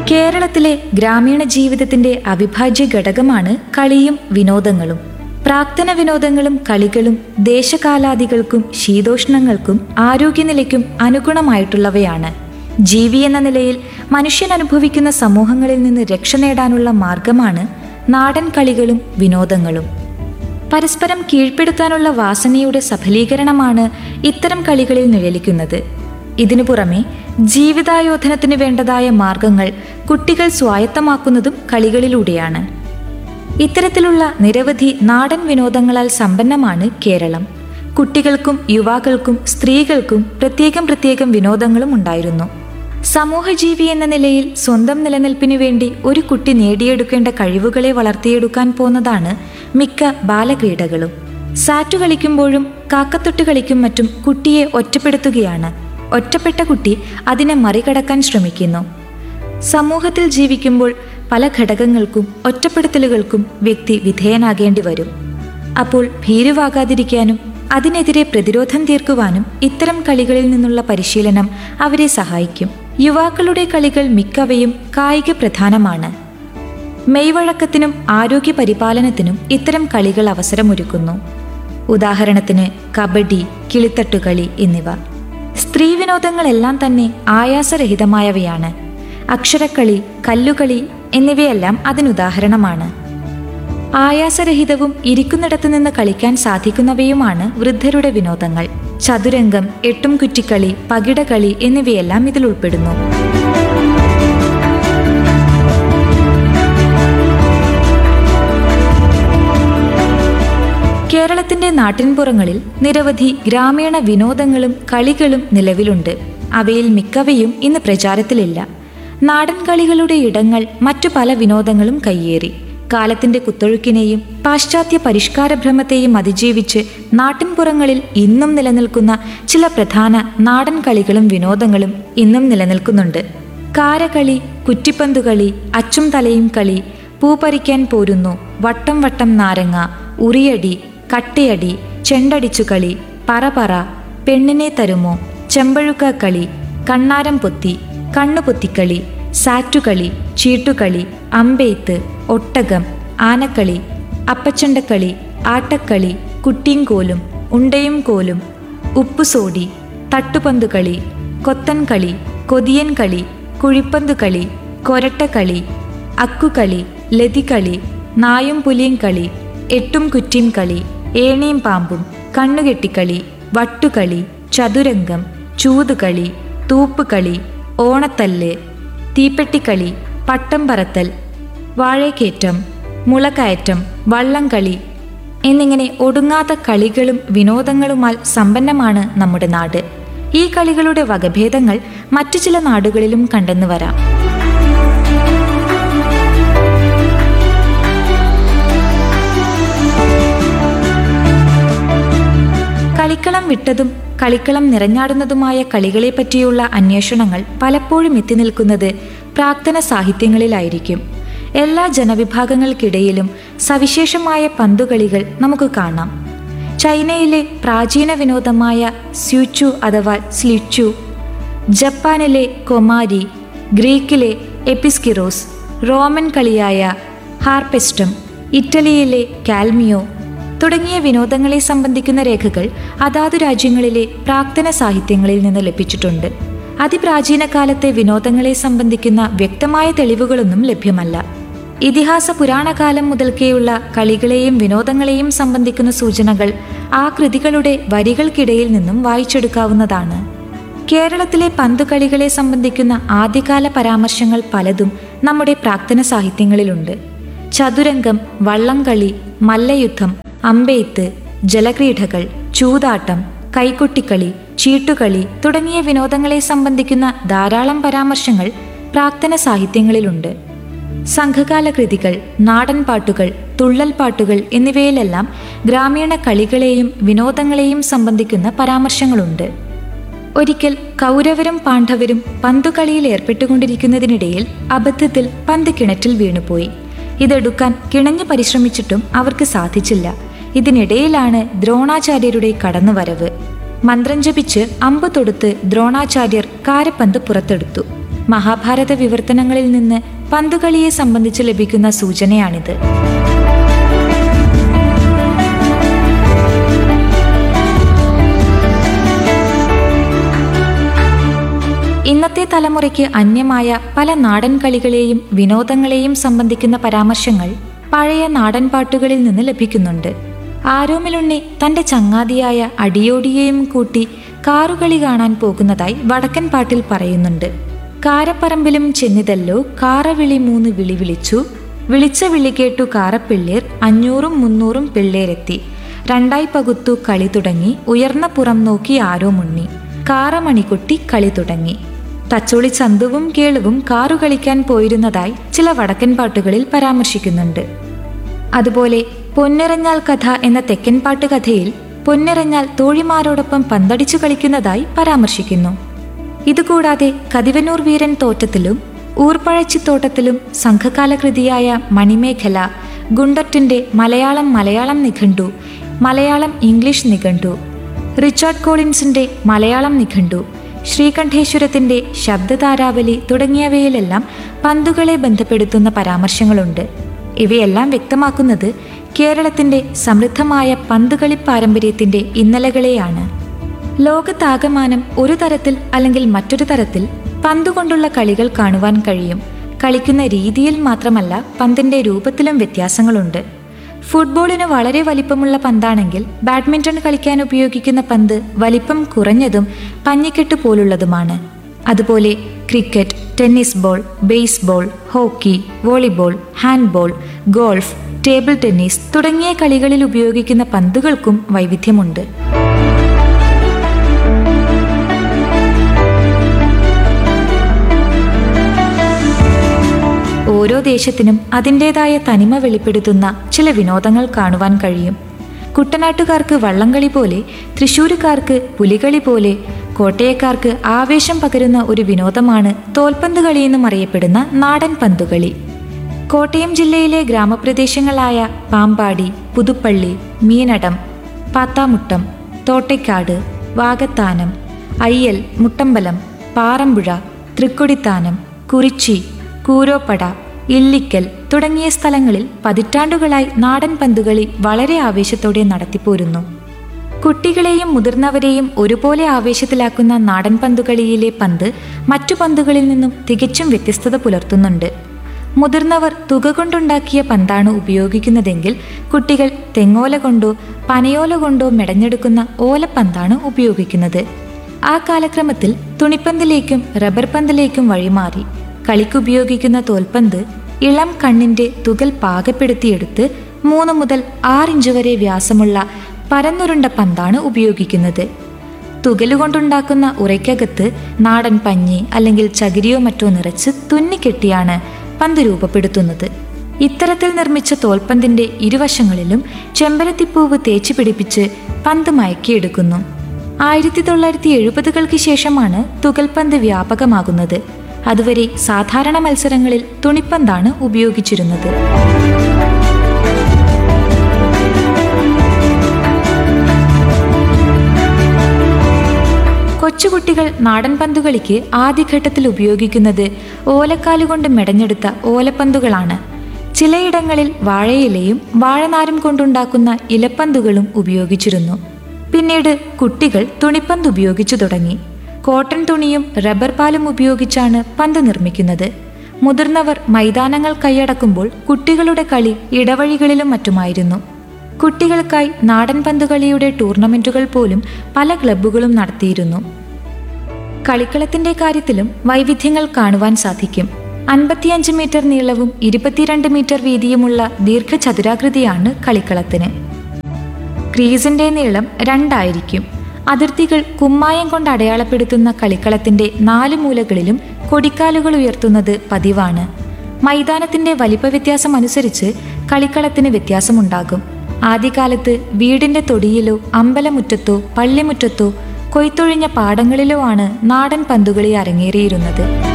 കേരളത്തിലെ ഗ്രാമീണ ജീവിതത്തിന്റെ അവിഭാജ്യ ഘടകമാണ് കളിയും വിനോദങ്ങളും പ്രാക്തന വിനോദങ്ങളും കളികളും ദേശകാലാദികൾക്കും ശീതോഷ്ണങ്ങൾക്കും ആരോഗ്യനിലയ്ക്കും അനുഗുണമായിട്ടുള്ളവയാണ് ജീവി എന്ന നിലയിൽ മനുഷ്യൻ അനുഭവിക്കുന്ന സമൂഹങ്ങളിൽ നിന്ന് രക്ഷ നേടാനുള്ള മാർഗമാണ് നാടൻ കളികളും വിനോദങ്ങളും പരസ്പരം കീഴ്പ്പെടുത്താനുള്ള വാസനയുടെ സഫലീകരണമാണ് ഇത്തരം കളികളിൽ നിഴലിക്കുന്നത് ഇതിനു പുറമെ ജീവിതായോധനത്തിന് വേണ്ടതായ മാർഗങ്ങൾ കുട്ടികൾ സ്വായത്തമാക്കുന്നതും കളികളിലൂടെയാണ് ഇത്തരത്തിലുള്ള നിരവധി നാടൻ വിനോദങ്ങളാൽ സമ്പന്നമാണ് കേരളം കുട്ടികൾക്കും യുവാക്കൾക്കും സ്ത്രീകൾക്കും പ്രത്യേകം പ്രത്യേകം വിനോദങ്ങളും ഉണ്ടായിരുന്നു സമൂഹജീവി എന്ന നിലയിൽ സ്വന്തം നിലനിൽപ്പിനു വേണ്ടി ഒരു കുട്ടി നേടിയെടുക്കേണ്ട കഴിവുകളെ വളർത്തിയെടുക്കാൻ പോന്നതാണ് മിക്ക ബാലക്രീഡകളും സാറ്റു കളിക്കുമ്പോഴും കാക്കത്തൊട്ട് കളിക്കും മറ്റും കുട്ടിയെ ഒറ്റപ്പെടുത്തുകയാണ് ഒറ്റപ്പെട്ട കുട്ടി അതിനെ മറികടക്കാൻ ശ്രമിക്കുന്നു സമൂഹത്തിൽ ജീവിക്കുമ്പോൾ പല ഘടകങ്ങൾക്കും ഒറ്റപ്പെടുത്തലുകൾക്കും വ്യക്തി വിധേയനാകേണ്ടി വരും അപ്പോൾ ഭീരുവാകാതിരിക്കാനും അതിനെതിരെ പ്രതിരോധം തീർക്കുവാനും ഇത്തരം കളികളിൽ നിന്നുള്ള പരിശീലനം അവരെ സഹായിക്കും യുവാക്കളുടെ കളികൾ മിക്കവയും കായിക പ്രധാനമാണ് മെയ്വഴക്കത്തിനും ആരോഗ്യ പരിപാലനത്തിനും ഇത്തരം കളികൾ അവസരമൊരുക്കുന്നു ഉദാഹരണത്തിന് കബഡി കിളിത്തട്ടുകളി എന്നിവ സ്ത്രീ വിനോദങ്ങളെല്ലാം തന്നെ ആയാസരഹിതമായവയാണ് അക്ഷരക്കളി കല്ലുകളി എന്നിവയെല്ലാം അതിനുദാഹരണമാണ് ആയാസരഹിതവും ഇരിക്കുന്നിടത്തു നിന്ന് കളിക്കാൻ സാധിക്കുന്നവയുമാണ് വൃദ്ധരുടെ വിനോദങ്ങൾ ചതുരംഗം എട്ടും കുറ്റിക്കളി പകിടകളി എന്നിവയെല്ലാം ഇതിൽ ഉൾപ്പെടുന്നു കേരളത്തിന്റെ നാട്ടിൻപുറങ്ങളിൽ നിരവധി ഗ്രാമീണ വിനോദങ്ങളും കളികളും നിലവിലുണ്ട് അവയിൽ മിക്കവയും ഇന്ന് പ്രചാരത്തിലില്ല നാടൻ കളികളുടെ ഇടങ്ങൾ മറ്റു പല വിനോദങ്ങളും കയ്യേറി കാലത്തിന്റെ കുത്തൊഴുക്കിനെയും പാശ്ചാത്യ പരിഷ്കാരഭ്രമത്തെയും അതിജീവിച്ച് നാട്ടിൻപുറങ്ങളിൽ ഇന്നും നിലനിൽക്കുന്ന ചില പ്രധാന നാടൻ കളികളും വിനോദങ്ങളും ഇന്നും നിലനിൽക്കുന്നുണ്ട് കാരകളി കുറ്റിപ്പന്തുകളി അച്ചും തലയും കളി പൂപ്പറിക്കാൻ പോരുന്നു വട്ടം വട്ടം നാരങ്ങ ഉറിയടി കട്ടയടി ചെണ്ടടിച്ചു കളി പറപറ പെണ്ണിനെ തരുമോ ചെമ്പഴുക്ക കളി കണ്ണാരം പൊത്തി കണ്ണുപൊത്തിക്കളി സാറ്റുകളി ചീട്ടുകളി അമ്പെയ്ത്ത് ഒട്ടകം ആനക്കളി അപ്പച്ചണ്ടക്കളി ആട്ടക്കളി കുട്ടിയും ഉണ്ടയും കോലും ഉപ്പുസോടി തട്ടുപന്തുകളി കൊത്തൻകളി കൊതിയൻ കളി കുഴിപ്പന്തുകളി കൊരട്ടക്കളി അക്കുകളി ലതികളി നായും പുലിയും കളി എട്ടും കുറ്റിയും കളി ഏണിയും പാമ്പും കണ്ണുകെട്ടിക്കളി വട്ടുകളി ചതുരംഗം ചൂതുകളി തൂപ്പുകളി ഓണത്തല്ല് തീപ്പെട്ടിക്കളി പട്ടം പറത്തൽ വാഴേക്കേറ്റം മുളകയറ്റം വള്ളംകളി എന്നിങ്ങനെ ഒടുങ്ങാത്ത കളികളും വിനോദങ്ങളുമാൽ സമ്പന്നമാണ് നമ്മുടെ നാട് ഈ കളികളുടെ വകഭേദങ്ങൾ മറ്റു ചില നാടുകളിലും കണ്ടെന്നു വരാം കളിക്കളം വിട്ടതും കളിക്കളം നിറഞ്ഞാടുന്നതുമായ കളികളെപ്പറ്റിയുള്ള അന്വേഷണങ്ങൾ പലപ്പോഴും എത്തി നിൽക്കുന്നത് പ്രാക്തന സാഹിത്യങ്ങളിലായിരിക്കും എല്ലാ ജനവിഭാഗങ്ങൾക്കിടയിലും സവിശേഷമായ പന്തുകളികൾ നമുക്ക് കാണാം ചൈനയിലെ പ്രാചീന വിനോദമായ സ്യൂച്ചു അഥവാ സ്ലിച്ചു ജപ്പാനിലെ കൊമാരി ഗ്രീക്കിലെ എപ്പിസ്കിറോസ് റോമൻ കളിയായ ഹാർപെസ്റ്റം ഇറ്റലിയിലെ കാൽമിയോ തുടങ്ങിയ വിനോദങ്ങളെ സംബന്ധിക്കുന്ന രേഖകൾ അതാതു രാജ്യങ്ങളിലെ പ്രാക്തന സാഹിത്യങ്ങളിൽ നിന്ന് ലഭിച്ചിട്ടുണ്ട് അതിപ്രാചീന കാലത്തെ വിനോദങ്ങളെ സംബന്ധിക്കുന്ന വ്യക്തമായ തെളിവുകളൊന്നും ലഭ്യമല്ല ഇതിഹാസ പുരാണകാലം മുതൽക്കേയുള്ള കളികളെയും വിനോദങ്ങളെയും സംബന്ധിക്കുന്ന സൂചനകൾ ആ കൃതികളുടെ വരികൾക്കിടയിൽ നിന്നും വായിച്ചെടുക്കാവുന്നതാണ് കേരളത്തിലെ പന്തുകളികളെ സംബന്ധിക്കുന്ന ആദ്യകാല പരാമർശങ്ങൾ പലതും നമ്മുടെ പ്രാക്തന സാഹിത്യങ്ങളിലുണ്ട് ചതുരംഗം വള്ളംകളി മല്ലയുദ്ധം അമ്പെയ്ത്ത് ജലക്രീഡകൾ ചൂതാട്ടം കൈകൊട്ടിക്കളി ചീട്ടുകളി തുടങ്ങിയ വിനോദങ്ങളെ സംബന്ധിക്കുന്ന ധാരാളം പരാമർശങ്ങൾ പ്രാക്തന സാഹിത്യങ്ങളിലുണ്ട് സംഘകാല കൃതികൾ നാടൻ പാട്ടുകൾ തുള്ളൽ പാട്ടുകൾ എന്നിവയിലെല്ലാം ഗ്രാമീണ കളികളെയും വിനോദങ്ങളെയും സംബന്ധിക്കുന്ന പരാമർശങ്ങളുണ്ട് ഒരിക്കൽ കൗരവരും പാണ്ഡവരും പന്തുകളിയിൽ ഏർപ്പെട്ടുകൊണ്ടിരിക്കുന്നതിനിടയിൽ അബദ്ധത്തിൽ പന്ത് കിണറ്റിൽ വീണുപോയി ഇതെടുക്കാൻ കിണഞ്ഞു പരിശ്രമിച്ചിട്ടും അവർക്ക് സാധിച്ചില്ല ഇതിനിടയിലാണ് ദ്രോണാചാര്യരുടെ കടന്നുവരവ് മന്ത്രം ജപിച്ച് അമ്പ് തൊടുത്ത് ദ്രോണാചാര്യർ കാരപ്പന്ത് പുറത്തെടുത്തു മഹാഭാരത വിവർത്തനങ്ങളിൽ നിന്ന് പന്തുകളിയെ സംബന്ധിച്ച് ലഭിക്കുന്ന സൂചനയാണിത് ഇന്നത്തെ തലമുറയ്ക്ക് അന്യമായ പല നാടൻ കളികളെയും വിനോദങ്ങളെയും സംബന്ധിക്കുന്ന പരാമർശങ്ങൾ പഴയ നാടൻ പാട്ടുകളിൽ നിന്ന് ലഭിക്കുന്നുണ്ട് ആരോമിലുണ്ണി തന്റെ ചങ്ങാതിയായ അടിയോടിയെയും കൂട്ടി കാറുകളി കാണാൻ പോകുന്നതായി വടക്കൻ പാട്ടിൽ പറയുന്നുണ്ട് കാരപ്പറമ്പിലും ചെന്നിതല്ലോ കാറവിളി മൂന്ന് വിളി വിളിച്ചു വിളിച്ച വിളി കേട്ടു കാറപ്പിള്ളേർ അഞ്ഞൂറും മുന്നൂറും പിള്ളേരെത്തി രണ്ടായി പകുത്തു കളി തുടങ്ങി ഉയർന്ന പുറം നോക്കി ആരോ മുണ്ണി കാറമണിക്കുട്ടി കളി തുടങ്ങി തച്ചോളി ചന്തുവും കേളുവും കാറു കളിക്കാൻ പോയിരുന്നതായി ചില വടക്കൻ പാട്ടുകളിൽ പരാമർശിക്കുന്നുണ്ട് അതുപോലെ പൊന്നിറഞ്ഞാൽ കഥ എന്ന തെക്കൻ പാട്ട് കഥയിൽ പൊന്നിറഞ്ഞാൽ തോഴിമാരോടൊപ്പം പന്തടിച്ചു കളിക്കുന്നതായി പരാമർശിക്കുന്നു ഇതുകൂടാതെ കതിവനൂർ വീരൻ തോറ്റത്തിലും ഊർപ്പഴച്ചിത്തോട്ടത്തിലും സംഘകാല കൃതിയായ മണിമേഖല ഗുണ്ടറ്റിന്റെ മലയാളം മലയാളം നിഘണ്ടു മലയാളം ഇംഗ്ലീഷ് നിഘണ്ടു റിച്ചാർഡ് കോളിൻസിന്റെ മലയാളം നിഘണ്ടു ശ്രീകണ്ഠേശ്വരത്തിന്റെ ശബ്ദതാരാവലി തുടങ്ങിയവയിലെല്ലാം പന്തുകളെ ബന്ധപ്പെടുത്തുന്ന പരാമർശങ്ങളുണ്ട് ഇവയെല്ലാം വ്യക്തമാക്കുന്നത് കേരളത്തിന്റെ സമൃദ്ധമായ പന്തുകളി പാരമ്പര്യത്തിന്റെ ഇന്നലകളെയാണ് ലോകത്താകമാനം ഒരു തരത്തിൽ അല്ലെങ്കിൽ മറ്റൊരു തരത്തിൽ പന്തുകൊണ്ടുള്ള കളികൾ കാണുവാൻ കഴിയും കളിക്കുന്ന രീതിയിൽ മാത്രമല്ല പന്തിന്റെ രൂപത്തിലും വ്യത്യാസങ്ങളുണ്ട് ഫുട്ബോളിന് വളരെ വലിപ്പമുള്ള പന്താണെങ്കിൽ ബാഡ്മിന്റൺ കളിക്കാൻ ഉപയോഗിക്കുന്ന പന്ത് വലിപ്പം കുറഞ്ഞതും പഞ്ഞിക്കെട്ട് പോലുള്ളതുമാണ് അതുപോലെ cricket tennis ball baseball hockey volleyball handball golf table tennis തുടങ്ങിയ കളികളിൽ ഉപയോഗിക്കുന്ന പന്തുകൾക്കും വൈവിധ്യമുണ്ട് ഓരോ ദേശത്തിനും അതിൻ്റെതായ തനിമ വെളിപ്പെടുത്തുന്ന ചില വിനോദങ്ങൾ കാണുവാൻ കഴിയും കുട്ടനാട്ടുകാർക്ക് വള്ളംകളി പോലെ തൃശ്ശൂരുകാർക്ക് പുലികളി പോലെ കോട്ടയക്കാർക്ക് ആവേശം പകരുന്ന ഒരു വിനോദമാണ് തോൽപന്ത് കളി എന്നും അറിയപ്പെടുന്ന നാടൻ പന്തുകളി കോട്ടയം ജില്ലയിലെ ഗ്രാമപ്രദേശങ്ങളായ പാമ്പാടി പുതുപ്പള്ളി മീനടം പാത്താമുട്ടം തോട്ടയ്ക്കാട് വാകത്താനം അയ്യൽ മുട്ടമ്പലം പാറമ്പുഴ തൃക്കൊടിത്താനം കുറിച്ചി കൂരോപ്പട ഇല്ലിക്കൽ തുടങ്ങിയ സ്ഥലങ്ങളിൽ പതിറ്റാണ്ടുകളായി നാടൻ പന്തുകളി വളരെ ആവേശത്തോടെ നടത്തിപ്പോരുന്നു കുട്ടികളെയും മുതിർന്നവരെയും ഒരുപോലെ ആവേശത്തിലാക്കുന്ന നാടൻ പന്തുകളിയിലെ പന്ത് മറ്റു പന്തുകളിൽ നിന്നും തികച്ചും വ്യത്യസ്തത പുലർത്തുന്നുണ്ട് മുതിർന്നവർ തുക കൊണ്ടുണ്ടാക്കിയ പന്താണ് ഉപയോഗിക്കുന്നതെങ്കിൽ കുട്ടികൾ തെങ്ങോല കൊണ്ടോ പനയോല കൊണ്ടോ മെടഞ്ഞെടുക്കുന്ന ഓലപ്പന്താണ് ഉപയോഗിക്കുന്നത് ആ കാലക്രമത്തിൽ തുണിപ്പന്തിലേക്കും റബ്ബർ പന്തിലേക്കും വഴിമാറി കളിക്കുപയോഗിക്കുന്ന തോൽപ്പന്ത് ഇളം കണ്ണിന്റെ തുകൽ പാകപ്പെടുത്തിയെടുത്ത് മൂന്ന് മുതൽ ആറിഞ്ച് വരെ വ്യാസമുള്ള പരന്നുരുണ്ട പന്താണ് ഉപയോഗിക്കുന്നത് തുകലുകൊണ്ടുണ്ടാക്കുന്ന ഉറയ്ക്കകത്ത് നാടൻ പഞ്ഞി അല്ലെങ്കിൽ ചകിരിയോ മറ്റോ നിറച്ച് തുന്നിക്കെട്ടിയാണ് പന്ത് രൂപപ്പെടുത്തുന്നത് ഇത്തരത്തിൽ നിർമ്മിച്ച തോൽപ്പന്തിന്റെ ഇരുവശങ്ങളിലും ചെമ്പരത്തിപ്പൂവ് തേച്ചു പിടിപ്പിച്ച് പന്ത് മയക്കിയെടുക്കുന്നു ആയിരത്തി തൊള്ളായിരത്തി എഴുപതുകൾക്ക് ശേഷമാണ് തുകൽപന്ത് വ്യാപകമാകുന്നത് അതുവരെ സാധാരണ മത്സരങ്ങളിൽ തുണിപ്പന്താണ് ഉപയോഗിച്ചിരുന്നത് കൊച്ചുകുട്ടികൾ നാടൻ പന്തുകളിക്ക് ആദ്യഘട്ടത്തിൽ ഉപയോഗിക്കുന്നത് ഓലക്കാലുകൊണ്ട് മെടഞ്ഞെടുത്ത ഓലപ്പന്തുകളാണ് ചിലയിടങ്ങളിൽ വാഴയിലയും വാഴനാരും കൊണ്ടുണ്ടാക്കുന്ന ഇലപ്പന്തുകളും ഉപയോഗിച്ചിരുന്നു പിന്നീട് കുട്ടികൾ തുണിപ്പന്ത് ഉപയോഗിച്ചു തുടങ്ങി കോട്ടൺ തുണിയും റബ്ബർ പാലും ഉപയോഗിച്ചാണ് പന്ത് നിർമ്മിക്കുന്നത് മുതിർന്നവർ മൈതാനങ്ങൾ കൈയടക്കുമ്പോൾ കുട്ടികളുടെ കളി ഇടവഴികളിലും മറ്റുമായിരുന്നു കുട്ടികൾക്കായി നാടൻ പന്തുകളിയുടെ ടൂർണമെന്റുകൾ പോലും പല ക്ലബ്ബുകളും നടത്തിയിരുന്നു കളിക്കളത്തിന്റെ കാര്യത്തിലും വൈവിധ്യങ്ങൾ കാണുവാൻ സാധിക്കും അൻപത്തിയഞ്ച് മീറ്റർ നീളവും ഇരുപത്തിരണ്ട് മീറ്റർ വീതിയുമുള്ള ദീർഘചതുരാകൃതിയാണ് കളിക്കളത്തിന് ക്രീസിന്റെ നീളം രണ്ടായിരിക്കും അതിർത്തികൾ കുമ്മായം കൊണ്ട് അടയാളപ്പെടുത്തുന്ന കളിക്കളത്തിന്റെ നാല് മൂലകളിലും കൊടിക്കാലുകൾ ഉയർത്തുന്നത് പതിവാണ് മൈതാനത്തിന്റെ വലിപ്പ വ്യത്യാസം അനുസരിച്ച് കളിക്കളത്തിന് വ്യത്യാസമുണ്ടാകും ആദ്യകാലത്ത് വീടിന്റെ തൊടിയിലോ അമ്പലമുറ്റത്തോ പള്ളിമുറ്റത്തോ കൊയ്ത്തൊഴിഞ്ഞ പാടങ്ങളിലോ ആണ് നാടൻ പന്തുകളി അരങ്ങേറിയിരുന്നത്